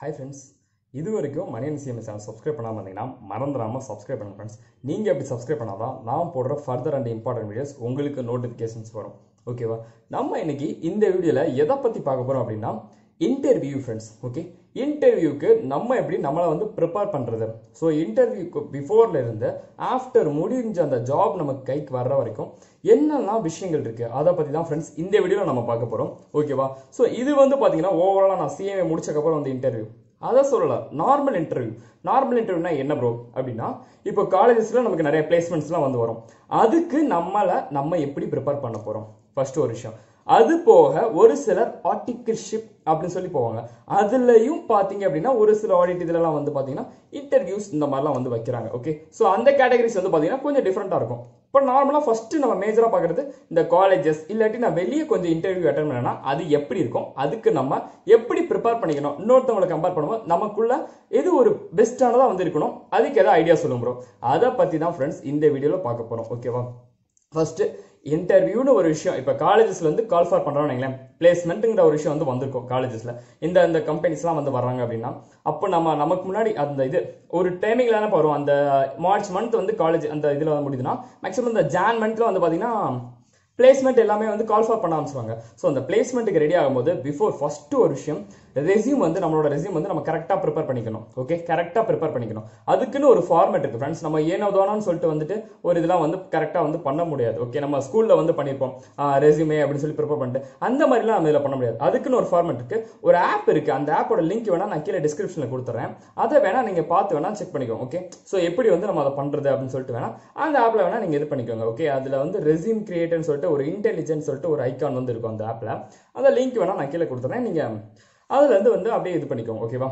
hi friends இது வரைக்கும் Maniyan CM channel subscribe பண்ணாமல் இருந்தீங்கன்னா மறந்துடாமல் சப்ஸ்கிரைப் பண்ணுங்க ஃப்ரெண்ட்ஸ் நீங்கள் அப்படி சப்ஸ்கிரைப் பண்ணாதான் நான் போடுற ஃபர்தர் அண்ட் இம்பார்ட்டன்ட் வீடியோஸ் உங்களுக்கு நோட்டிஃபிகேஷன்ஸ் வரும் ஓகேவா நம்ம இன்னைக்கு இந்த வீடியோவில் எதை பற்றி பார்க்க போகிறோம் அப்படின்னா இன்டர்வியூ ஃப்ரெண்ட்ஸ் ஓகே இன்டர்வியூக்கு நம்ம எப்படி நம்மளை வந்து ப்ரிப்பேர் பண்ணுறது ஸோ இன்டர்வியூக்கு பிஃபோர்ல இருந்து ஆஃப்டர் முடிஞ்ச அந்த ஜாப் நமக்கு கைக்கு வர்ற வரைக்கும் என்னெல்லாம் விஷயங்கள் இருக்கு அதை பற்றி தான் ஃப்ரெண்ட்ஸ் இந்த வீடியோவில் நம்ம பார்க்க போகிறோம் ஓகேவா ஸோ இது வந்து பார்த்தீங்கன்னா ஓவராலாக நான் சிஎம்ஏ முடிச்சக்கப்புறம் வந்து இன்டர்வியூ அதை சொல்லல நார்மல் இன்டர்வியூ நார்மல் இன்டர்வியூனா என்ன ப்ரோ அப்படின்னா இப்போ காலேஜஸ்ல நமக்கு நிறைய பிளேஸ்மெண்ட்ஸ்லாம் வந்து வரும் அதுக்கு நம்மளை நம்ம எப்படி ப்ரிப்பேர் பண்ண போறோம் ஃபர்ஸ்ட் ஒரு விஷயம் அது போக ஒரு சிலர் ஆர்டிகிள்ஷிப் அப்படின்னு சொல்லி போவாங்க அதுலயும் பாத்தீங்க அப்படின்னா ஒரு சில ஆடிட் இதுலலாம் வந்து பாத்தீங்கன்னா இன்டர்வியூஸ் இந்த மாதிரிலாம் வந்து வைக்கிறாங்க ஓகே ஸோ அந்த கேட்டகரிஸ் வந்து பாத்தீங்கன்னா கொஞ்சம் டிஃப்ரெண்டா இருக்கும் இப்போ நார்மலாக ஃபர்ஸ்ட் நம்ம மேஜராக பார்க்குறது இந்த காலேஜஸ் இல்லாட்டி நான் வெளியே கொஞ்சம் இன்டர்வியூ அட்டன் பண்ணேன்னா அது எப்படி இருக்கும் அதுக்கு நம்ம எப்படி ப்ரிப்பேர் பண்ணிக்கணும் இன்னொருத்தவங்களை கம்பேர் பண்ணும்போது நமக்குள்ள எது ஒரு பெஸ்ட்டானதாக வந்து இருக்கணும் அதுக்கு எதாவது ஐடியா சொல்லுங்க ப்ரோ அதை பற்றி தான் ஃப்ரெண்ட்ஸ் இந்த வீடியோவில் பார்க்க போகிறோம் ஓகேவா ஃபர்ஸ்ட் இன்டர்வியூன்னு ஒரு விஷயம் இப்போ காலேஜஸ்ல வந்து கால் ஃபார் பண்றோம்னு வைங்களேன் பிளேஸ்மெண்ட்டுங்கிற ஒரு விஷயம் வந்து வந்திருக்கும் காலேஜஸ்ல இந்த இந்த கம்பெனிஸ்லாம் வந்து வர்றாங்க அப்படின்னா அப்போ நம்ம நமக்கு முன்னாடி அந்த இது ஒரு டைமிங்ல தானே வரும் அந்த மார்ச் மந்த் வந்து காலேஜ் அந்த இதில் வந்து முடியுதுன்னா மேக்ஸிமம் இந்த ஜான் மந்த்ல வந்து பார்த்தீங்கன்னா பிளேஸ்மெண்ட் எல்லாமே வந்து கால் ஃபார் பண்ண ஆரம்பிச்சுவாங்க ஸோ அந்த பிளேஸ்மெண்ட்டுக்கு ரெடி ஆகும்போது பிஃபோர் ஃபர்ஸ்ட் ஒரு விஷயம் ரெசியூம் வந்து நம்மளோட ரெசியூம் வந்து நம்ம கரெக்டாக ப்ரிப்பேர் பண்ணிக்கணும் ஓகே கரெக்டாக ப்ரிப்பேர் பண்ணிக்கணும் அதுக்குன்னு ஒரு ஃபார்மேட் இருக்கு ஃப்ரெண்ட்ஸ் நம்ம ஏனோ தானோன்னு சொல்லிட்டு வந்துட்டு ஒரு இதெல்லாம் வந்து கரெக்டாக வந்து பண்ண முடியாது ஓகே நம்ம ஸ்கூலில் வந்து பண்ணியிருப்போம் ரெசியூமே அப்படின்னு சொல்லி ப்ரிப்பேர் பண்ணிட்டு அந்த மாதிரிலாம் நம்ம இதில் பண்ண முடியாது அதுக்குன்னு ஒரு ஃபார்மேட் இருக்கு ஒரு ஆப் இருக்கு அந்த ஆப்போட லிங்க் வேணா நான் கீழே டிஸ்கிரிப்ஷனில் கொடுத்துறேன் அதை வேணா நீங்க பார்த்து வேணா செக் பண்ணிக்கோங்க ஓகே ஸோ எப்படி வந்து நம்ம அதை பண்றது அப்படின்னு சொல்லிட்டு வேணா அந்த ஆப்ல வேணா நீங்க இது பண்ணிக்கோங்க ஓகே அதுல வந்து ரெசியூம் கிரியேட்டர்னு சொல்லிட்டு ஒரு இன்டெலிஜென்ஸ் சொல்லிட்டு ஒரு ஐக்கான் வந்து இருக்கும் அந்த ஆப்ல அந்த லிங்க் வேணா நான் கீழே கொடுத்துறேன் நீங்க அதுல இருந்து வந்து அப்படியே இது பண்ணிக்கோங்க ஓகேவா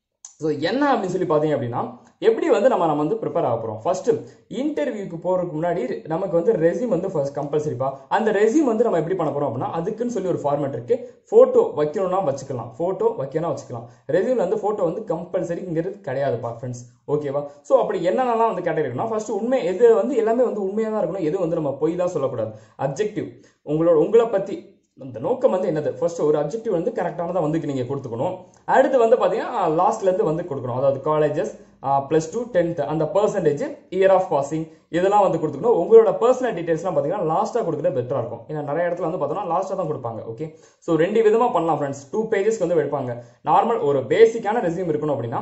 ஸோ என்ன அப்படின்னு சொல்லி பார்த்தீங்க அப்படின்னா எப்படி வந்து நம்ம நம்ம வந்து ப்ரிப்பேர் ஆக போகிறோம் ஃபர்ஸ்ட் இன்டர்வியூக்கு போகிறதுக்கு முன்னாடி நமக்கு வந்து ரெசியூம் வந்து ஃபர்ஸ்ட் கம்பல்சரிப்பா அந்த ரெசியூம் வந்து நம்ம எப்படி பண்ண போகிறோம் அப்படின்னா அதுக்குன்னு சொல்லி ஒரு ஃபார்மேட் இருக்கு ஃபோட்டோ வைக்கணும்னா வச்சுக்கலாம் ஃபோட்டோ வைக்கணும் வச்சுக்கலாம் ரெசியூமில் வந்து ஃபோட்டோ வந்து கம்பல்சரிங்கிறது கிடையாதுப்பா ஃப்ரெண்ட்ஸ் ஓகேவா ஸோ அப்படி என்னென்னலாம் வந்து கேட்டகரி இருக்குன்னா ஃபர்ஸ்ட் உண்மை எது வந்து எல்லாமே வந்து உண்மையாக தான் இருக்கணும் எது வந்து நம்ம பொய் தான் சொல்லக்கூடாது அப்ஜெக்டிவ் உங்களோட உங்களை பற்றி அந்த நோக்கம் வந்து என்னது ஃபர்ஸ்ட் ஒரு அப்ஜெக்டிவ் வந்து கரெக்டானதாக வந்து நீங்கள் கொடுத்துக்கணும் அடுத்து வந்து பார்த்தீங்கன்னா லாஸ்ட்லேருந்து வந்து கொடுக்கணும் அதாவது காலேஜஸ் ப்ளஸ் டூ டென்த் அந்த பர்சன்டேஜ் இயர் ஆஃப் பாசிங் இதெல்லாம் வந்து கொடுத்துக்கணும் உங்களோட பர்சனல் டீடைல்ஸ்லாம் பார்த்தீங்கன்னா லாஸ்ட்டாக கொடுக்குறது பெட்டராக இருக்கும் ஏன்னா நிறைய இடத்துல வந்து பார்த்தோம்னா லாஸ்ட்டாக தான் கொடுப்பாங்க ஓகே ஸோ ரெண்டு விதமாக பண்ணலாம் ஃப்ரெண்ட்ஸ் டூ பேஜஸ்க்கு வந்து எடுப்பாங்க நார்மல் ஒரு பேசிக்கான ரெசியூம் இருக்கணும் அப்படின்னா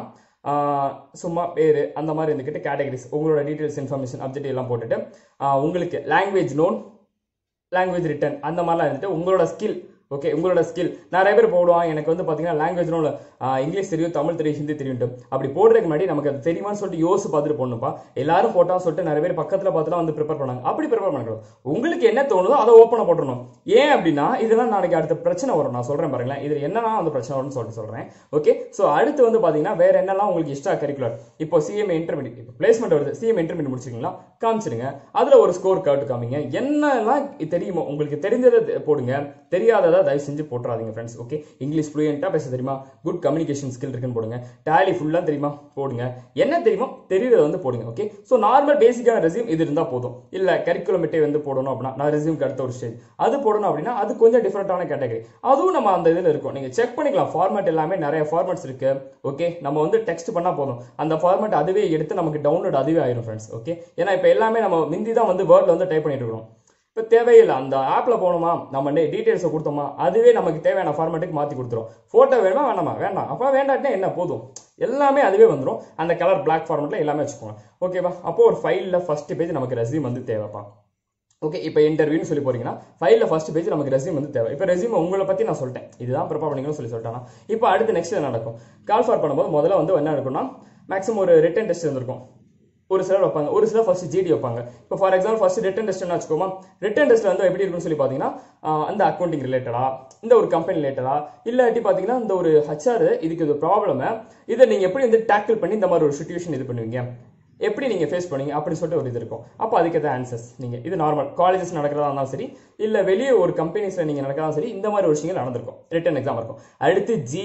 சும்மா பேர் அந்த மாதிரி இருந்துக்கிட்டு கேட்டகரிஸ் உங்களோட டீடைல்ஸ் இன்ஃபர்மேஷன் அப்ஜெக்டிவ் எல்லாம் போட்டுட்டு உங்களுக்கு லாங்குவேஜ் நோன் லாங்குவேஜ் ரிட்டன் அந்த மாதிரிலாம் இருந்துட்டு உங்களோட ஸ்கில் ஓகே உங்களோட ஸ்கில் நிறைய பேர் போடுவான் எனக்கு வந்து பார்த்தீங்கன்னா லாங்குவேஜ் நோல இங்கிலீஷ் தெரியும் தமிழ் தெரியும் ஹிந்தி தெரியும் அப்படி போடுறதுக்கு முன்னாடி நமக்கு அது தெரியுமான்னு சொல்லிட்டு யோசிச்சு பார்த்துட்டு போடணும்ப்பா எல்லாரும் போட்டா சொல்லிட்டு நிறைய பேர் பக்கத்தில் பார்த்துலாம் வந்து ப்ரிப்பேர் பண்ணாங்க அப்படி ப்ரிப்பேர் பண்ணக்கூடாது உங்களுக்கு என்ன தோணுதோ அதை ஓப்பனாக போட்டுடணும் ஏன் அப்படின்னா இதெல்லாம் நாளைக்கு அடுத்த பிரச்சனை வரும் நான் சொல்றேன் பாருங்களேன் இதில் என்னெல்லாம் அந்த பிரச்சனை வரும்னு சொல்லிட்டு சொல்றேன் ஓகே ஸோ அடுத்து வந்து பார்த்தீங்கன்னா வேற என்னெல்லாம் உங்களுக்கு எக்ஸ்ட்ரா கரிக்குலர் இப்போ சிஎம்ஏ இன்டர்மீடியட் இப்போ பிளேஸ்மெண்ட் வருது சிஎம் இன்டர்மீடியட் முடிச்சிருக்கீங்களா காமிச்சிருங்க அதில் ஒரு ஸ்கோர் கார்டு காமிங்க என்னெல்லாம் தெரியுமோ உங்களுக்கு தெரிஞ்சதை போடுங்க தெரியாததை தயவு செஞ்சு போட்டுறாதீங்க ஃப்ரெண்ட்ஸ் ஓகே இங்கிலீஷ் ஃப்ளூயண்ட்டாக பேச தெரியுமா குட் கம்யூனிகேஷன் ஸ்கில் இருக்குன்னு போடுங்க டேலி ஃபுல்லாக தெரியுமா போடுங்க என்ன தெரியுமோ தெரியுறத வந்து போடுங்க ஓகே ஸோ நார்மல் பேசிக்கான ரெசியூம் இது இருந்தால் போதும் இல்லை கரிக்குலமெட்டே வந்து போடணும் அப்படின்னா நான் ரெசியூம்க்கு அடுத்த ஒரு ஸ்டேஜ் அது போடணும் அப்படின்னா அது கொஞ்சம் டிஃப்ரெண்டான கேட்டகரி அதுவும் நம்ம அந்த இதில் இருக்கும் நீங்கள் செக் பண்ணிக்கலாம் ஃபார்மேட் எல்லாமே நிறைய ஃபார்மேட்ஸ் இருக்கு ஓகே நம்ம வந்து டெக்ஸ்ட் பண்ணால் போதும் அந்த ஃபார்மேட் அதுவே எடுத்து நமக்கு டவுன்லோட் அதுவே ஆயிரும் ஃப்ரெண்ட்ஸ் ஓகே ஏன்னா இப்போ எல்லாமே நம்ம மிந்தி தான் வந்து வேர்டில் வந்து டைப் பண்ணிட்டு இருக்கோம் இப்போ தேவையில்லை அந்த ஆப்பில் போகணுமா நம்ம டீட்டெயில்ஸை கொடுத்தோமா அதுவே நமக்கு தேவையான ஃபார்மேட்டுக்கு மாற்றி கொடுத்துரும் ஃபோட்டோ வேணுமா வேணாமா வேண்டாம் அப்போ வேண்டாட்டினா என்ன போதும் எல்லாமே அதுவே வந்துடும் அந்த கலர் பிளாக் ஃபார்மேட்டில் எல்லாமே வச்சுக்கோங்க ஓகேவா அப்போ ஒரு ஃபைலில் ஃபர்ஸ்ட் பேஜ் நமக்கு ரெசியூம் வந்து தேவைப்பா ஓகே இப்போ இன்டர்வியூன்னு சொல்லி போறீங்கன்னா ஃபைலில் ஃபர்ஸ்ட் பேஜ் நமக்கு ரெசியூம் வந்து தேவை இப்போ ரெசியூம் உங்களை பற்றி நான் சொல்லிட்டேன் இதுதான் ப்ரிப்பேர் பண்ணிக்கணும்னு சொல்லி சொல்லிட்டேன் இப்போ அடுத்து நெக்ஸ்ட் என்ன நடக்கும் கால் ஃபார் பண்ணும்போது முதல்ல வந்து என்ன இருக்கும்னா மேக்ஸிமம் ஒரு ரிட்டன் டெஸ்ட் இருந்திருக்கும் ஒரு சிலர் வைப்பாங்க ஒரு சிலர் ஃபர்ஸ்ட் ஜிடி வைப்பாங்க இப்போ ஃபார் எக்ஸாம்பிள் ஃபர்ஸ்ட் ரிட்டன் டெஸ்ட்னு வச்சுக்கோமா ரிட்டன் டெஸ்ட்ல வந்து எப்படி இருக்குன்னு சொல்லி பார்த்தீங்கன்னா அந்த அக்கௌண்டிங் ரிலேட்டடா இந்த ஒரு கம்பெனி ரிலேட்டடா இல்லாட்டி பார்த்தீங்கன்னா இந்த ஒரு ஹச்ஆர் இதுக்கு இது ப்ராப்ளம் இதை நீங்கள் எப்படி வந்து டேக்கிள் பண்ணி இந்த மாதிரி ஒரு சுச்சுவேஷன் இது பண்ணுவீங்க எப்படி நீங்கள் ஃபேஸ் பண்ணீங்க அப்படின்னு சொல்லிட்டு ஒரு இது இருக்கும் அப்போ அதுக்கு எதாவது ஆன்சர்ஸ் நீங்கள் இது நார்மல் காலேஜஸ் நடக்கிறதா இருந்தாலும் சரி இல்லை வெளியே ஒரு கம்பெனிஸில் நீங்கள் நடக்கிறதா சரி இந்த மாதிரி ஒரு விஷயங்கள் நடந்திருக்கும் ரிட்டன் எக்ஸாம் இருக்கும் அடுத்து ஜிடி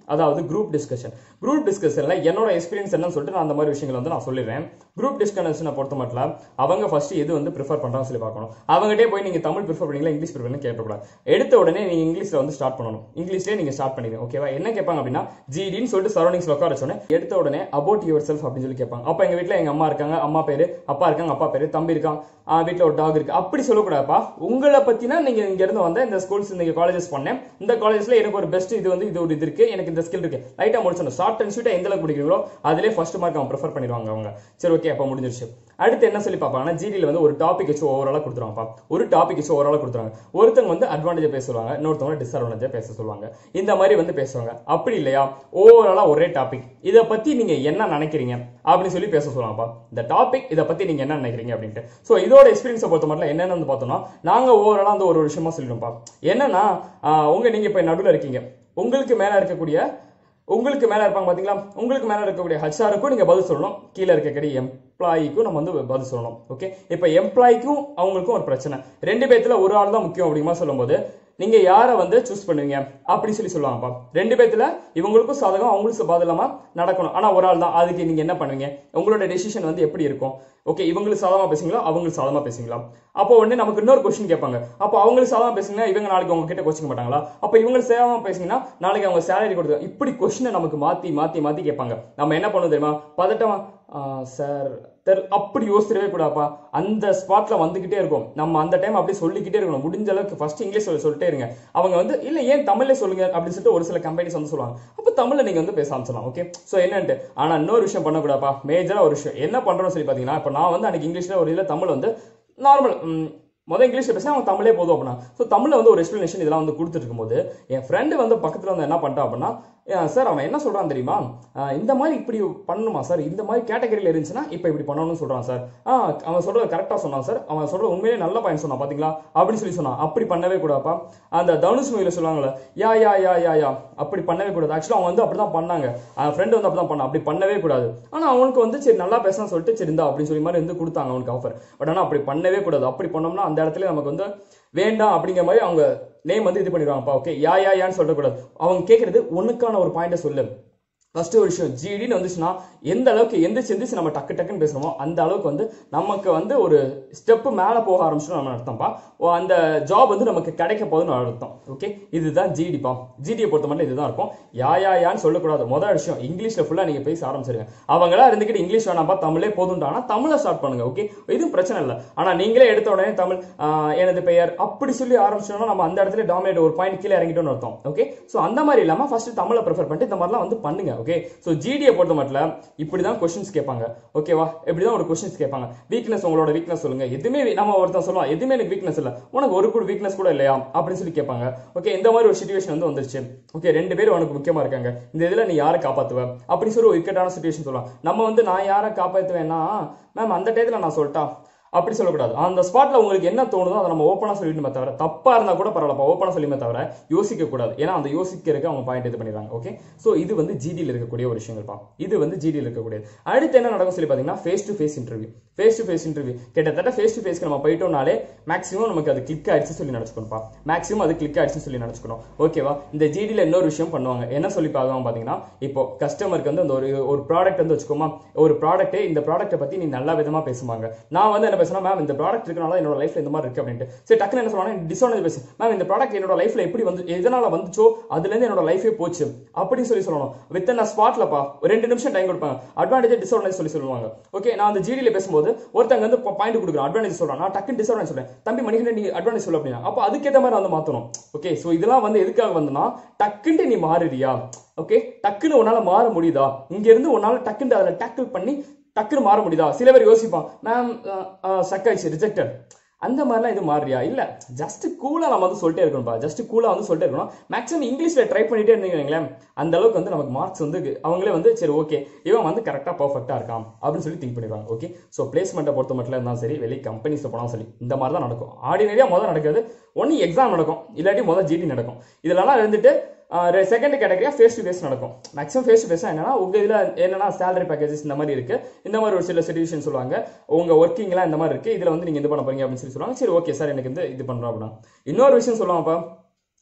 அதாவது குரூப் டிஸ்கஷன் குரூப் டிஸ்கஷன்ல என்னோட எக்ஸ்பீரியன்ஸ் என்னன்னு சொல்லிட்டு நான் அந்த மாதிரி விஷயங்கள் வந்து நான் சொல்லிடுறேன் குரூப் டிஸ்கஷனை பொறுத்த மட்டும் அவங்க ஃபர்ஸ்ட் எது வந்து ப்ரிஃபர் பண்றாங்கன்னு சொல்லி பார்க்கணும் அவங்ககிட்டே போய் நீங்க தமிழ் ப்ரிஃபர் பண்ணீங்களா இங்கிலீஷ் ப்ரிஃபர் பண்ணி கேட்கக்கூடாது எடுத்த உடனே நீங்க இங்கிலீஷ்ல வந்து ஸ்டார்ட் பண்ணணும் இங்கிலீஷ்லேயே நீங்க ஸ்டார்ட் பண்ணிடுங்க ஓகேவா என்ன கேட்பாங்க அப்படின்னா ஜிடின்னு சொல்லிட்டு சரௌண்டிங்ஸ்ல உட்கார வச்சோடனே எடுத்த உடனே அபவுட் யுவர் செல்ஃப் அப்படின்னு சொல்லி கேட்பாங்க அப்ப எங்க வீட்ல எங்க அம்மா இருக்காங்க அம்மா பேரு அப்பா இருக்காங்க அப்பா பேரு தம்பி இருக்கான் ஆஹ் வீட்ல ஒரு டாக் இருக்கு அப்படி சொல்லக்கூடாதுப்பா உங்களை பத்தினா நீங்க இங்க இருந்து வந்த இந்த ஸ்கூல்ஸ் இந்த காலேஜஸ் பண்ணேன் இந்த காலேஜ்ல எனக்கு ஒரு பெஸ்ட் இது வந்து இது ஒரு இது இருக்கு எனக்கு இந்த ஸ்கில் இருக்கு லைட்டா முடிச்சணும் ஷார்ட் அண்ட் ஸ்வீட்டா எந்த அளவுக்கு பிடிக்கிறீங்களோ அதிலே ஃபர்ஸ்ட் மார்க் அவங்க ப்ரிஃபர் பண்ணிடுவாங்க அவங்க சரி ஓகே அப்ப முடிஞ்சிருச்சு அடுத்து என்ன சொல்லி பார்ப்பாங்கன்னா ஜிடியில் வந்து ஒரு டாபிக் வச்சு ஓவராலாக கொடுத்துருவாங்கப்பா ஒரு டாபிக் வச்சு ஓவராலாக கொடுத்துருவாங்க ஒருத்தங்க வந்து அட்வான்டேஜ் பேச சொல்லுவாங்க இன்னொருத்தவங்க டிஸ்அட்வான்டேஜ் பேச சொல்லுவாங்க இந்த மாதிரி வந்து பேசுவாங்க அப்படி இல்லையா ஓவராலாக ஒரே டாபிக் இதை பத்தி நீங்க என்ன நினைக்கிறீங்க அப்படின்னு சொல்லி பேச சொல்லுவாங்கப்பா இந்த டாபிக் இதை பத்தி நீங்க என்ன நினைக்கிறீங்க அப்படின்ட்டு ஸோ இதோட எக்ஸ்பீரியன்ஸை பொறுத்த மட்டும் என்னென்னு வந்து பார்த்தோம்னா நாங்க ஓவராலாக அந்த ஒரு விஷயமா சொல்லிடும்ப்பா என்னன்னா ஆஹ் உங்க நீங்க இப்ப நடுவில் இருக்கீங்க உங்களுக்கு மேல இருக்கக்கூடிய உங்களுக்கு மேல இருப்பாங்க பாத்தீங்களா உங்களுக்கு மேல இருக்கக்கூடிய ஹச்ஆருக்கும் நீங்க பதில் சொல்லணும் கீழே இருக்கக்கூடிய எம்ப்ளாய்க்கும் நம்ம வந்து பதில் சொல்லணும் ஓகே இப்போ எம்ப்ளாய்க்கும் அவங்களுக்கும் ஒரு பிரச்சனை ரெண்டு பேத்துல ஒரு ஆள் தான் முக்கியம் அப்படிங்கிற மாதிரி சொல்லும்போது நீங்க யாரை வந்து சூஸ் பண்ணுவீங்க அப்படி சொல்லி சொல்லுவாங்கப்பா ரெண்டு பேத்துல இவங்களுக்கும் சாதகம் அவங்களுக்கும் பாதகமா நடக்கணும் ஆனா ஒரு ஆள் தான் அதுக்கு நீங்க என்ன பண்ணுவீங்க உங்களோட டெசிஷன் வந்து எப்படி இருக்கும் ஓகே இவங்களுக்கு சாதகமா பேசுங்களா அவங்களுக்கு சாதகமா பேசுங்களா அப்போ உடனே நமக்கு இன்னொரு கொஸ்டின் கேட்பாங்க அப்போ அவங்களுக்கு சாதகமா பேசுங்கன்னா இவங்க நாளைக்கு அவங்க கிட்ட கோச்சிக்க மாட்டாங்களா அப்போ இவங்களுக்கு சேதமா பேசுங்கன்னா நாளைக்கு அவங்க சேலரி கொடுத்து இப்படி கொஸ்டினை நமக்கு மாத்தி மாத்தி மாத்தி கேட்பாங்க நம்ம என்ன பண்ணுவோம் தெரியுமா பதட்டமா சார் தெர் அப்படி யோசிச்சிடவே கூடாப்பா அந்த ஸ்பாட்ல வந்துகிட்டே இருக்கும் நம்ம அந்த டைம் அப்படியே சொல்லிக்கிட்டே இருக்கணும் முடிஞ்ச அளவுக்கு ஃபர்ஸ்ட் இங்கிலீஷ் சொல்லி சொல்லிட்டே இருங்க அவங்க வந்து இல்ல ஏன் தமிழ்ல சொல்லுங்க அப்படின்னு சொல்லிட்டு ஒரு சில கம்பெனிஸ் வந்து சொல்லுவாங்க அப்போ தமிழ்ல நீங்க வந்து பேச ஆரம்பிச்சலாம் ஓகே ஸோ என்னன்ட்டு ஆனா இன்னொரு விஷயம் பண்ணக்கூடாப்பா மேஜரா ஒரு விஷயம் என்ன பண்றோம்னு சொல்லி பாத்தீங்கன்னா இப்போ நான் வந்து அன்னைக்கு இங்கிலீஷ்ல ஒரு இதுல தமிழ் வந்து நார்மல் முதல் இங்கிலீஷ்ல பேசினா அவன் தமிழே போதும் அப்படின்னா ஸோ தமிழ்ல வந்து ஒரு எக்ஸ்பிளனேஷன் இதெல்லாம் வந்து கொடுத்துட்டு இருக்கும்போது என் ஃப்ரெண்டு வந்து பக்கத்துல வந்து என்ன பண்ணிட்டான் அப்படின்னா சார் அவன் என்ன சொல்றான் தெரியுமா அஹ் இந்த மாதிரி இப்படி பண்ணணுமா சார் இந்த மாதிரி கேட்டகரியில் இருந்துச்சுன்னா இப்போ இப்படி பண்ணணும்னு சொல்றான் சார் ஆ அவன் சொல்றது கரெக்டாக சொன்னான் சார் அவன் சொல்றது உண்மையிலே நல்ல பையன் சொன்னான் பாத்தீங்களா அப்படின்னு சொல்லி சொன்னான் அப்படி பண்ணவே கூடாப்பா அந்த தனுஷ் மூவில சொல்லுவாங்கல்ல யா யா யா யா யா அப்படி பண்ணவே கூடாது ஆக்சுவலாக அவன் வந்து அப்படிதான் பண்ணாங்க அவன் ஃப்ரெண்டு வந்து அப்படிதான் பண்ணான் அப்படி பண்ணவே கூடாது ஆனா அவனுக்கு வந்து சரி நல்லா பேசலாம் சொல்லிட்டு சரி இந்தா அப்படின்னு சொல்லி மாதிரி வந்து கொடுத்தாங்க அவனுக்கு ஆஃபர் பட் ஆனா அப்படி பண்ணவே கூடாது அப்படி பண்ணோம்னா அந்த இடத்துல நமக்கு வந்து வேண்டாம் அப்படிங்கிற மாதிரி அவங்க நேம் வந்து இது பண்ணிடுவாங்கப்பா ஓகே யா யா யான்னு சொல்லக்கூடாது அவங்க கேட்கறது ஒண்ணுக்கான ஒரு பாயிண்ட சொல்லு ஃபர்ஸ்ட் ஒரு விஷயம் ஜிடின்னு வந்துச்சுன்னா எந்த அளவுக்கு எந்திரிச்சு எந்திரிச்சு நம்ம டக்கு டக்குன்னு பேசுறோமோ அந்த அளவுக்கு வந்து நமக்கு வந்து ஒரு ஸ்டெப் மேலே போக ஆரம்பிச்சிடும் நம்ம அர்த்தம்ப்பா ஓ, அந்த ஜாப் வந்து நமக்கு கிடைக்க போகுதுன்னு அர்த்தம் ஓகே இதுதான் ஜிடிப்பா ஜிடியை பொறுத்த மட்டும் இதுதான் இருக்கும் யா யா யான்னு சொல்லக்கூடாது முதல் விஷயம் இங்கிலீஷ்ல ஃபுல்லா நீங்க பேச ஆரம்பிச்சிருங்க அவங்களா இருந்துக்கிட்டு இங்கிலீஷ் வேணாம்பா தமிழே போதும்டானா தமிழை ஸ்டார்ட் பண்ணுங்க ஓகே இதுவும் பிரச்சனை இல்லை ஆனா நீங்களே எடுத்த உடனே தமிழ் ஆஹ், எனது பெயர் அப்படி சொல்லி ஆரம்பிச்சோம்னா நம்ம அந்த இடத்துல டாமினேட் ஒரு பாயிண்ட் கீழே இறங்கிட்டோம்னு அர்த்தம் ஓகே ஸோ அந்த மாதிரி இல்லாம ஃபர்ஸ்ட் தமிழை ப்ரிஃபர் பண்ணிட்டு இந்த மாதிரிலாம் வந்து பண்ணுங்க ஓகே ஸோ ஜிடியை பொறுத்த மட்டும் இப்படி தான் கொஸ்டின்ஸ் கேட்பாங்க ஓகேவா இப்படி தான் ஒரு கொஸ்டின்ஸ் கேட்பாங்க வீக்னஸ் உங்களோட வீக்னஸ் சொல்லுங்க எதுவுமே வி- நம்ம ஒருத்தன் சொல்லுவான் எதுவுமே எனக்கு வீக்னஸ் இல்லை உனக்கு ஒரு கூட வீக்னஸ் கூட இல்லையா அப்படின்னு சொல்லி கேட்பாங்க ஓகே இந்த மாதிரி ஒரு சுச்சுவேஷன் வந்து வந்துருச்சு ஓகே ரெண்டு பேரும் உனக்கு முக்கியமா இருக்காங்க இந்த இதுல நீ யாரை காப்பாத்துவ அப்படின்னு சொல்லி ஒரு இக்கட்டான சுச்சுவேஷன் சொல்லலாம் நம்ம வந்து நான் யாரை காப்பாத்துவேன்னா மேம் அந்த டயத்துல நான் சொல்லிட்டா அப்படி சொல்லக்கூடாது அந்த ஸ்பாட்ல உங்களுக்கு என்ன தோணுதோ அதை நம்ம ஓப்பனா சொல்லிட்டுமே தவிர தப்பா இருந்தா கூட பரவாயில்லப்பா ஓப்பனா சொல்லியுமே தவிர யோசிக்க கூடாது ஏன்னா அந்த யோசிக்கிறதுக்கு அவங்க பாயிண்ட் இது பண்ணிடுறாங்க ஓகே சோ இது வந்து ஜிடியில் இருக்கக்கூடிய ஒரு விஷயங்கள்ப்பா இது வந்து ஜிடியில் இருக்கக்கூடியது அடுத்து என்ன நடக்கும் சொல்லி பாத்தீங்கன்னா face to face interview face to face interview கிட்டத்தட்ட ஃபேஸ் டு ஃபேஸ்க்கு நம்ம போயிட்டோம்னாலே மேக்ஸிமம் நமக்கு அது கிளிக் ஆயிடுச்சு சொல்லி நினைச்சுக்கணும்ப்பா மேக்ஸிமம் அது கிளிக் ஆயிடுச்சு சொல்லி நினைச்சுக்கணும் ஓகேவா இந்த ஜிடியில் இன்னொரு விஷயம் பண்ணுவாங்க என்ன சொல்லி பார்க்கலாம் பாத்தீங்கன்னா இப்போ கஸ்டமருக்கு வந்து அந்த ஒரு ஒரு ப்ராடக்ட் வந்து வச்சுக்கோமா ஒரு ப்ராடக்ட்டே இந்த ப்ராடக்ட்டை பத்தி நீ நல்ல விதமா பேசுவாங்க நான் வந்து என்ன பேசுறேன் மேம் இந்த ப்ராடக்ட் இருக்கனால என்னோட லைஃப்ல இந்த மாதிரி இருக்கு அப்படின்ட்டு சரி டக்குன்னு என்ன சொல்லுவாங்க டிஸ்அட்வான்டேஜ் பேசு மேம் இந்த ப்ராடக்ட் என்னோட லைஃப்ல எப்படி வந்து எதனால வந்துச்சோ அதுல இருந்து என்னோட லைஃபே போச்சு அப்படின்னு சொல்லி சொல்லணும் வித் நான் ஸ்பாட்லப்பா ரெண்டு நிமிஷம் டைம் கொடுப்பாங்க அட்வான்டேஜ் டிஸ்அட்வான்டேஜ் சொல்லி சொல்லுவாங்க ஓகே நான் அந்த ஜிடியில் பேசும்போது ஒருத்தங்க வந்து பாயிண்ட் கொடுக்குறேன் அட்வான்டேஜ் சொல்றான் நான் டக்குன்னு டிஸ்அட்வான்டேஜ் சொல்றேன் தம்பி மணிகண்டன் நீ அட்வான்டேஜ் சொல்லு அப்படின்னா அப்போ அதுக்கேற்ற மாதிரி வந்து மாத்தணும் ஓகே ஸோ இதெல்லாம் வந்து எதுக்காக வந்துன்னா டக்குன்ட்டு நீ மாறுறியா ஓகே டக்குன்னு உன்னால மாற முடியுதா இங்க இருந்து உன்னால டக்குன்னு அதில் டேக்கிள் பண்ணி டக்குன்னு மாற முடியுதா சில பேர் யோசிப்பான் மேம் சக் ஆயிடுச்சு ரிஜெக்டட் அந்த மாதிரிலாம் இது மாறியா இல்ல ஜஸ்ட் கூலா நம்ம வந்து சொல்லிட்டே இருக்கணும்ப்பா ஜஸ்ட் கூலா வந்து சொல்லிட்டே இருக்கணும் மேக்ஸிமம் இங்கிலீஷ்ல ட்ரை பண்ணிட்டே இருந்தீங்களேன் அந்த அளவுக்கு வந்து நமக்கு மார்க்ஸ் வந்து அவங்களே வந்து சரி ஓகே இவன் வந்து கரெக்டா பர்ஃபெக்டா இருக்கான் அப்படின்னு சொல்லி திங்க் பண்ணிடுவாங்க ஓகே ஸோ பிளேஸ்மெண்ட்டை பொறுத்த மட்டும் இருந்தாலும் சரி வெளியே கம்பெனிஸ் போனாலும் சரி இந்த மாதிரி தான் நடக்கும் ஆர்டினரியா முதல் நடக்கிறது ஒன்று எக்ஸாம் நடக்கும் இல்லாட்டி முதல் ஜிடி நடக்கும் இதெல்லாம் இருந்துட்டு செகண்ட் கேட்டகரியா ஃபேஸ் டு ஃபேஸ் நடக்கும் மேக்ஸிமம் ஃபேஸ் டு ஃபேஸ் என்னன்னா உங்க இதுல என்னன்னா சேலரி பேக்கேஜஸ் இந்த மாதிரி இருக்கு இந்த மாதிரி ஒரு சில சிச்சுவேஷன் சொல்லுவாங்க உங்க ஒர்க்கிங்லாம் இந்த மாதிரி இருக்கு இதுல வந்து நீங்க இது பண்ண போறீங்க அப்படின்னு சொல்லி சொல்லுவாங்க சரி ஓகே சார் எனக்கு வந்து இது பண்றோம் அப்படின்னா இன்னொரு விஷயம் சொல்லுவாங்கப்பா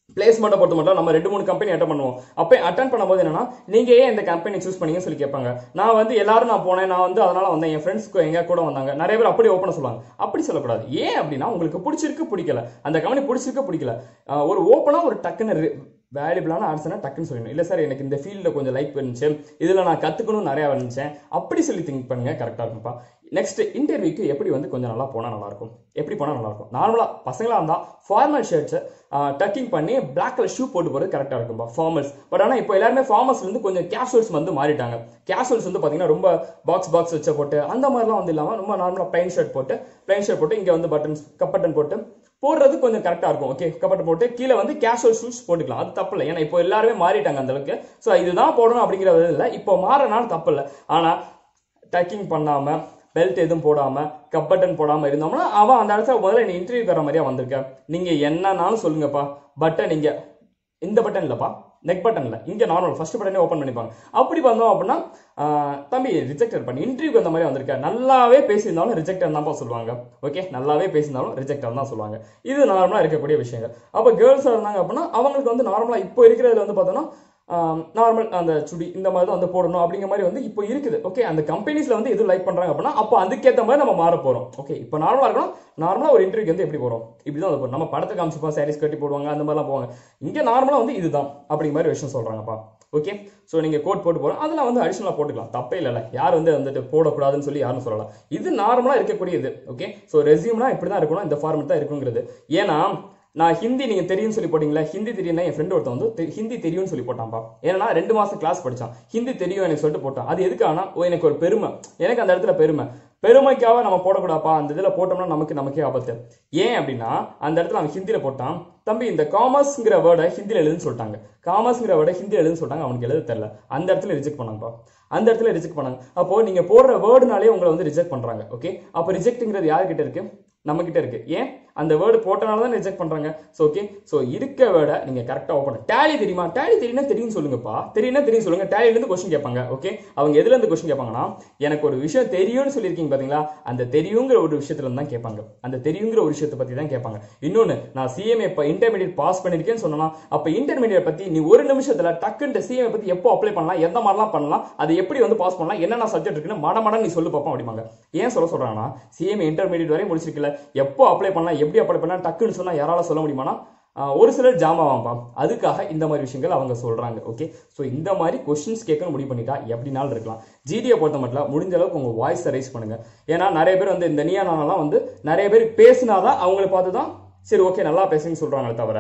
பிளேஸ்மெண்ட்டை பொறுத்த மட்டும் நம்ம ரெண்டு மூணு கம்பெனி அட்டன் பண்ணுவோம் அப்போ அட்டன் பண்ணும்போது என்னன்னா நீங்க ஏன் இந்த கம்பெனி சூஸ் பண்ணீங்கன்னு சொல்லி கேட்பாங்க நான் வந்து எல்லாரும் நான் போனேன் நான் வந்து அதனால வந்தேன் என் ஃப்ரெண்ட்ஸ் எங்க கூட வந்தாங்க நிறைய பேர் அப்படி ஓப்பன் சொல்லுவாங்க அப்படி சொல்லக்கூடாது ஏன் அப்படின்னா உங்களுக்கு பிடிச்சிருக்கு பிடிக்கல அந்த கம்பெனி பிடிச்சிருக்கு பிடிக்கல ஆஹ் ஒரு ஓப்பனா ஒரு டக்குன்னு வேல்யூபிளான ஆன்சர்னா டக்குன்னு சொல்லணும் இல்லை சார் எனக்கு இந்த ஃபீல்டில் கொஞ்சம் லைக் பண்ணிச்சு இதில் நான் கற்றுக்கணும் நிறையா வந்துச்சேன் அப்படி சொல்லி திங்க் பண்ணுங்க கரெக்டாக இருக்கும்ப்பா நெக்ஸ்ட் இன்டர்வியூக்கு எப்படி வந்து கொஞ்சம் நல்லா போனால் நல்லாயிருக்கும் எப்படி போனால் நல்லாயிருக்கும் நார்மலாக பசங்களாக இருந்தால் ஃபார்மல் ஷர்ட்ஸை டக்கிங் பண்ணி பிளாக் கலர் ஷூ போட்டு போகிறது கரெக்டாக இருக்கும்பா ஃபார்மல்ஸ் பட் ஆனால் இப்போ எல்லாருமே ஃபார்மல்ஸ்லேருந்து கொஞ்சம் கேஷுவல்ஸ் வந்து மாறிட்டாங்க கேஷுவல்ஸ் வந்து பார்த்தீங்கன்னா ரொம்ப பாக்ஸ் பாக்ஸ் வச்ச போட்டு அந்த மாதிரிலாம் வந்து இல்லாமல் ரொம்ப நார்மலாக பிளைன் ஷர்ட் போட்டு பிளைன் ஷர்ட் போட்டு இங்கே வந்து பட்டன்ஸ் கப்பட்டன் போட்டு போடுறது கொஞ்சம் கரெக்டாக இருக்கும் ஓகே கப்பட்டை போட்டு கீழே வந்து கேஷுவல் ஷூஸ் போட்டுக்கலாம் அது தப்பு இல்லை ஏன்னா இப்போ எல்லாருமே மாறிட்டாங்க அந்த அளவுக்கு ஸோ இதுதான் போடணும் அப்படிங்கிறது இல்லை இப்போ மாறனாலும் தப்பு இல்லை ஆனால் டக்கிங் பண்ணாமல் பெல்ட் எதுவும் போடாமல் கப் பட்டன் போடாமல் இருந்தோம்னா அவன் அந்த இடத்துல முதல்ல நீ இன்டர்வியூ வர மாதிரியா வந்திருக்க நீங்கள் என்னன்னாலும் சொல்லுங்கப்பா பட்டன் நீங்கள் இந்த பட்டன் இல்லைப்பா நெக் பட்டன் இல்லை இங்கே நார்மல் ஃபர்ஸ்ட் பட்டனே ஓப்பன் பண்ணிப்பாங்க அப்படி வந்தோம் அப்படின்னா ஆஹ், தம்பி ரிஜெக்டட் பண்ணி இன்டர்வியூக்கு அந்த மாதிரி வந்திருக்க நல்லாவே பேசியிருந்தாலும் ரிஜெக்டட் தான்ப்பா சொல்லுவாங்க ஓகே நல்லாவே பேசியிருந்தாலும் ரிஜெக்டட் தான் சொல்லுவாங்க இது நார்மலாக இருக்கக்கூடிய விஷயங்கள் அப்போ கேர்ள்ஸாக இருந்தாங்க அப்படின்னா அவங்களுக்கு வந்து நார்மலாக இப்போ இருக்கிறதுல வந்து பார்த்தோன்னா நார்மல் அந்த சுடி இந்த மாதிரி தான் வந்து போடணும் அப்படிங்கிற மாதிரி வந்து இப்போ இருக்குது ஓகே அந்த கம்பெனிஸ்ல வந்து எது லைக் பண்றாங்க அப்படின்னா அப்போ அதுக்கேற்ற மாதிரி நம்ம மாற போறோம் ஓகே இப்போ நார்மலா இருக்கணும் நார்மலா ஒரு இன்டர்வியூக்கு வந்து எப்படி போறோம் இப்படி தான் வந்து போறோம் நம்ம படத்தை காமிச்சுப்பா சாரீஸ் கட்டி போடுவாங்க அந்த மாதிரிலாம் போவாங்க இங்க நார்மலா வந்து இதுதான் அப்படிங்கிற மாதிரி விஷயம் சொல்றாங்கப்பா ஓகே ஸோ நீங்க கோட் போட்டு போறோம் அதெல்லாம் வந்து அடிஷனலாக போட்டுக்கலாம் தப்பே இல்லைல்ல யார் வந்து வந்துட்டு போடக்கூடாதுன்னு சொல்லி யாரும் சொல்லலாம் இது நார்மலா இருக்கக்கூடியது ஓகே ஸோ ரெசியூம்னா இப்படி தான் இருக்கணும் இந்த ஃபார்மெட் தான் இருக்குங்கிறது ஏன்னா நான் ஹிந்தி நீங்க தெரியும்னு சொல்லி போட்டீங்களா ஹிந்தி தெரியும்னா என் ஃப்ரெண்ட் ஒருத்தன் வந்து தெ- ஹிந்தி தெரியும்னு சொல்லி போட்டான்ப்பா ஏன்னா ரெண்டு மாசம் கிளாஸ் படிச்சான் ஹிந்தி தெரியும் எனக்கு சொல்லிட்டு போட்டான் அது எதுக்கானா ஓ எனக்கு ஒரு பெருமை எனக்கு அந்த இடத்துல பெருமை பெருமைக்காக நம்ம போடக்கூடாப்பா அந்த இதுல போட்டோம்னா நமக்கு நமக்கே ஆபத்து ஏன் அப்படின்னா அந்த இடத்துல அவன் ஹிந்தியில போட்டான் தம்பி இந்த காமர்ஸ்ங்கிற வேர்டை ஹிந்தியில எழுதுன்னு சொல்லிட்டாங்க காமர்ஸ்ங்கிற வேர்டை ஹிந்தியில எழுதுன்னு சொல்லிட்டாங்க அவனுக்கு எழுத தெரியல அந்த இடத்துல ரிஜெக்ட் பண்ணாங்கப்பா அந்த இடத்துல ரிஜெக்ட் பண்ணாங்க அப்போ நீங்க போடுற வேர்டுனாலே உங்களை வந்து ரிஜெக்ட் பண்றாங்க ஓகே அப்போ ரிஜெக்ட்ங்கிறது யார்கிட்ட இருக்கு நம்ம கிட்ட இருக்கு ஏன் அந்த வேர்டு போட்டனால தான் ரிஜெக்ட் பண்றாங்க ஸோ ஓகே ஸோ இருக்க வேர்டை நீங்க கரெக்டா ஓப்பன் டேலி தெரியுமா டேலி தெரியும்னா தெரியும் சொல்லுங்கப்பா தெரியும்னா தெரியும் சொல்லுங்க டேலில இருந்து கொஸ்டின் கேட்பாங்க ஓகே அவங்க எதுல இருந்து கொஸ்டின் கேட்பாங்கன்னா எனக்கு ஒரு விஷயம் தெரியும்னு சொல்லியிருக்கீங்க பாத்தீங்களா அந்த தெரியுங்கிற ஒரு விஷயத்துல இருந்து தான் கேட்பாங்க அந்த தெரியுங்கிற ஒரு விஷயத்தை பத்தி தான் கேட்பாங்க இன்னொன்னு நான் சிஎம்ஏ இப்போ இன்டர்மீடியட் பாஸ் பண்ணிருக்கேன்னு சொன்னா அப்ப இன்டர்மீடியட் பத்தி நீ ஒரு நிமிஷத்துல டக்குன்னு சிஎம்ஏ பத்தி எப்போ அப்ளை பண்ணலாம் எந்த மாதிரிலாம் பண்ணலாம் அதை எப்படி வந்து பாஸ் பண்ணலாம் என்னென்ன சப்ஜெக்ட் இருக்குன்னு மட மட நீ சொல்லு பார்ப்போம் அப்படிம்பாங்க ஏன் சொல்ல சொல்றாங்கன்னா சிஎம்ஏ இன்டர்மீடியட் வரையும் முடிச்சிருக்கல எப்போ அப்ளை பண்ணலாம் எப்படி அப்ளை பண்ணலாம் டக்குன்னு சொன்னா யாரால சொல்ல முடியுமானா ஆஹ், ஒரு சிலர் ஜாம் ஆவாம்பா அதுக்காக இந்த மாதிரி விஷயங்கள் அவங்க சொல்றாங்க ஓகே ஸோ இந்த மாதிரி கொஸ்டின்ஸ் கேட்கணும் முடிவு பண்ணிட்டா எப்படினாலும் இருக்கலாம் ஜிடியை பொறுத்த மட்டும் முடிஞ்ச அளவுக்கு உங்க வாய்ஸ் ரைஸ் பண்ணுங்க ஏன்னா நிறைய பேர் வந்து இந்த நீயா நானெல்லாம் வந்து நிறைய பேர் பேசினாதான் அவங்களை பார்த்து தான் சரி ஓகே நல்லா பேசுங்கன்னு சொல்றாங்களே தவிர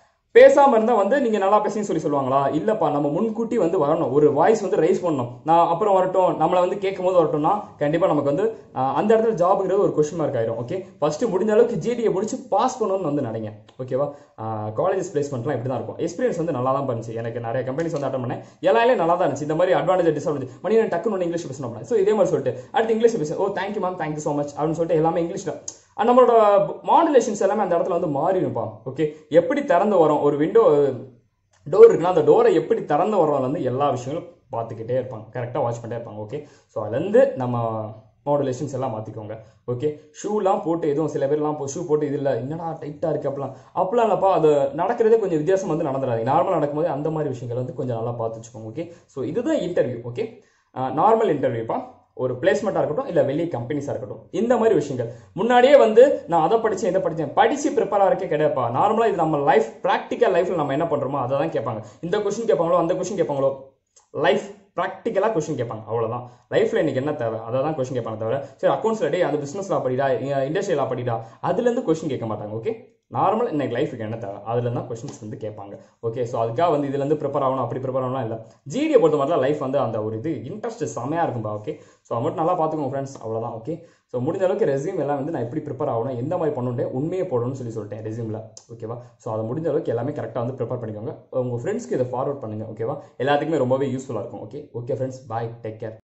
பேசாம இருந்தா வந்து நீங்க நல்லா பேசுங்க சொல்லி சொல்லுவாங்களா இல்லப்பா நம்ம முன்கூட்டி வந்து வரணும் ஒரு வாய்ஸ் வந்து ரைஸ் பண்ணணும் நான் அப்புறம் வரட்டும் நம்மளை வந்து கேட்கும் போது வரட்டும்னா கண்டிப்பா நமக்கு வந்து ஆஹ், அந்த இடத்துல ஜாப்ங்கிறது ஒரு கொஸ்டின் மார்க் ஆயிரும் ஓகே ஃபர்ஸ்ட் முடிஞ்ச அளவுக்கு ஜிடியை முடிச்சு பாஸ் பண்ணணும்னு வந்து நினைங்க ஓகேவா காலேஜ் பிளேஸ்மெண்ட்லாம் இப்படி தான் இருக்கும் எக்ஸ்பீரியன்ஸ் வந்து நல்லா தான் பண்ணுச்சு எனக்கு நிறைய கம்பெனிஸ் வந்து அட்டன் பண்ணேன் எல்லாமே நல்லா தான் இருந்துச்சு இந்த மாதிரி அட்வான்டேஜ் டிஸ்அட்வான்டேஜ் மணி நான் டக்குன்னு ஒன்று இங்கிலீஷ் பேசணும் ஸோ இதே மாதிரி சொல்லிட்டு அடுத்து இங்கிலீஷ் பேச oh thank you ma'am thank you so much அப்படின்னு சொல்லிட்டு எல்லாமே இங்கிலீஷ்ல அஹ் நம்மளோட மாடுலேஷன்ஸ் எல்லாமே அந்த இடத்துல வந்து மாறிடும்ப்பா ஓகே எப்படி திறந்து வரும் ஒரு விண்டோ டோர் இருக்குன்னா அந்த டோரை எப்படி திறந்து வர்றதுல இருந்து எல்லா விஷயங்களும் பார்த்துக்கிட்டே இருப்பாங்க கரெக்டாக வாட்ச் பண்ணிட்டே இருப்பாங்க ஓகே ஸோ அதுலேருந்து நம்ம மாடுலேஷன்ஸ் எல்லாம் மாற்றிக்கோங்க ஓகே ஷூலாம் போட்டு எதுவும் சில பேர்லாம் இப்போ ஷூ போட்டு இது இல்லை என்னடா டைட்டாக இருக்குது அப்படிலாம் அப்படிலாம் இல்லைப்பா அது நடக்கிறதே கொஞ்சம் வித்தியாசம் வந்து நடந்துடாது நார்மலாக நடக்கும்போது அந்த மாதிரி விஷயங்கள் வந்து கொஞ்சம் நல்லா பார்த்து வச்சுக்கோங்க ஓகே ஸோ இதுதான் இன்டர்வியூ ஓகே நார்மல் இன்டர்வியூப்பா ஒரு பிளேஸ்மெண்ட்டாக இருக்கட்டும் இல்லை வெளியே கம்பெனிஸாக இருக்கட்டும் இந்த மாதிரி விஷயங்கள் முன்னாடியே வந்து நான் அதை படித்தேன் இதை படித்தேன் படித்து ப்ரிப்பேர் ஆகிறக்கே கிடையாதுப்பா நார்மலாக இது நம்ம லைஃப் ப்ராக்டிக்கல் லைஃப்பில் நம்ம என்ன பண்ணுறோமோ அதை தான் கேட்பாங்க இந்த கொஷின் கேட்பாங்களோ அந்த கொஷின் கேட்பாங்களோ லைஃப் ப்ராக்டிக்கலாக கொஷின் கேட்பாங்க அவ்வளோதான் லைஃப்பில் இன்னைக்கு என்ன தேவை அதை தான் கொஷின் கேட்பாங்க தவிர சரி அக்கௌண்ட்ஸில் டே அந்த பிஸ்னஸ்லாம் படிடா இண்டஸ்ட்ரியலாக படிடா அதுலேருந்து கொஷின் கேட்க மாட்டாங்க ஓகே நார்மல் இன்னைக்கு லைஃபுக்கு என்ன தேவை அதுல தான் கொஸ்டின்ஸ் வந்து கேட்பாங்க ஓகே ஸோ அதுக்காக வந்து இதுல இருந்து ப்ரிப்பேர் ஆகணும் அப்படி ப்ரிப்பேர் ஆகணும் இல்லை ஜிடியை பொறுத்த மாதிரிலாம் லைஃப் வந்து அந்த ஒரு இது இன்ட்ரெஸ்ட் செமையா இருக்கும்பா ஓகே ஸோ அது மட்டும் நல்லா பார்த்துக்கோங்க ஃப்ரெண்ட்ஸ் அவ்வளோதான் ஓகே ஸோ முடிஞ்ச அளவுக்கு ரெஸ்யூம் எல்லாம் வந்து நான் எப்படி ப்ரிப்பேர் ஆகணும் எந்த மாதிரி பண்ணணும் உண்மையை போடணும்னு சொல்லி சொல்லிட்டேன் ரெஸ்யூமில் ஓகேவா ஸோ அதை முடிஞ்ச அளவுக்கு எல்லாமே கரெக்டாக வந்து ப்ரிப்பேர் பண்ணிக்கோங்க உங்கள் ஃப்ரெண்ட்ஸ்க்கு இதை ஃபார்வர்ட் பண்ணுங்க ஓகேவா எல்லாத்துக்குமே ரொம்பவே யூஸ்ஃபுல்லாக இருக்கும் okay okay friends bye take care